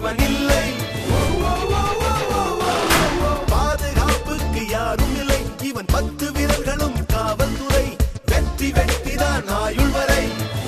இவன் இல்லை பாதுகாப்புக்கு யாரும் இல்லை இவன் பத்து விரல்களும் காவல்துறை வெற்றி வெற்றிதான் ஆயுள் வரை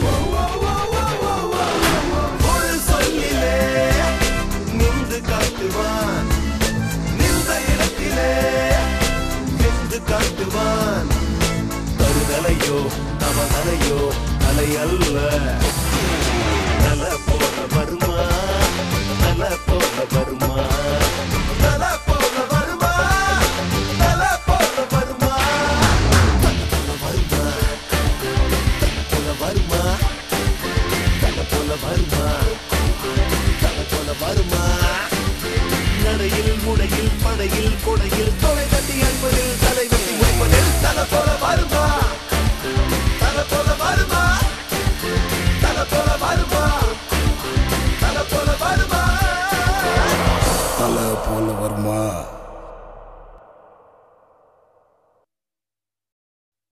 ஒரு சொல்லிலே நின்று காட்டுவான் நின்ற இடத்திலே நின்று காட்டுவான் தருதலையோ தவதலையோ தலை அல்ல தல போல வருமா தல போல வருமா தல போல வருமா தல போல வருமா தல போல வருமா தல போல வருமா தல போல வருமா நடையில் முடையில் படையில் கொடையில் தொலை கட்டி அன்பதில் தலை வெட்டி முடிப்பதில் தல போல வருமா தல போல வருமா